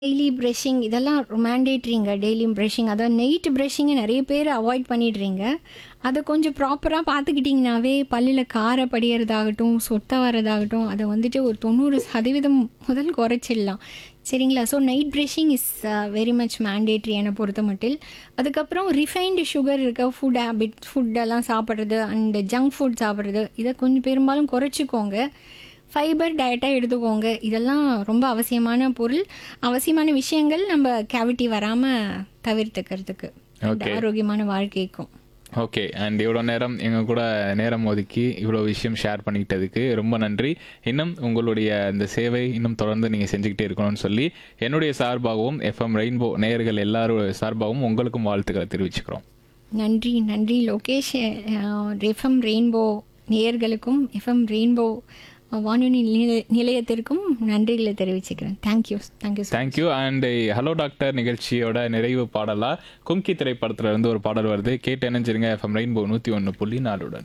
Daily brushing இதெல்லாம் மேண்டேட்ரிங்க daily brushing அதாவது நைட் ப்ரஷிங்கை நிறைய பேர் அவாய்ட் பண்ணிடுறீங்க அதை கொஞ்சம் ப்ராப்பராக பார்த்துக்கிட்டிங்கனாவே பல்லில் காரை படியறதாகட்டும் சொத்தை வரதாகட்டும் அதை வந்துட்டு ஒரு தொண்ணூறு சதவீதம் முதல் குறைச்சிடலாம் சரிங்களா so night brushing is very much mandatory என்னை பொறுத்த மட்டில் அதுக்கப்புறம் ரிஃபைன்டு சுகர் இருக்க ஃபுட் ஹேபிட் ஃபுட்டெல்லாம் சாப்பிட்றது அண்ட் ஜங்க் ஃபுட் சாப்பிட்றது இதை கொஞ்சம் பெரும்பாலும் குறைச்சிக்கோங்க ஃபைபர் டயட்டாக எடுத்துக்கோங்க இதெல்லாம் ரொம்ப அவசியமான பொருள் அவசியமான விஷயங்கள் நம்ம கேவிட்டி வராமல் தவிர்த்துக்கிறதுக்கு அந்த Okay. ஆரோக்கியமான வாழ்க்கைக்கும் ஓகே அண்ட் இவ்வளோ நேரம் எங்கள் கூட நேரம் ஒதுக்கி இவ்வளோ விஷயம் ஷேர் பண்ணிக்கிட்டதுக்கு ரொம்ப நன்றி இன்னும் உங்களுடைய இந்த சேவை இன்னும் தொடர்ந்து நீங்கள் செஞ்சுக்கிட்டே இருக்கணும்னு சொல்லி என்னுடைய சார்பாகவும் எஃப்எம் ரெயின்போ நேயர்கள் எல்லாரும் சார்பாகவும் உங்களுக்கும் வாழ்த்துக்களை தெரிவிச்சுக்கிறோம் நன்றி நன்றி லோகேஷ் எஃப்எம் ரெயின்போ நேயர்களுக்கும் எஃப்எம் ரெயின்போ வானொலி நிலைய- நிலையத்திற்கும் நன்றிகளை தெரிவிச்சுக்கிறேன் thank you thank you thank you and hello doctor நிகழ்ச்சியோட நிறைவு பாடலா கும்கி திரைப்படத்துல இருந்து ஒரு பாடல் வருது கேட்டு இணைஞ்சிருங்க எஃப்எம் ரெயின்போ நூற்றி ஒன்று புள்ளி நாலுடன்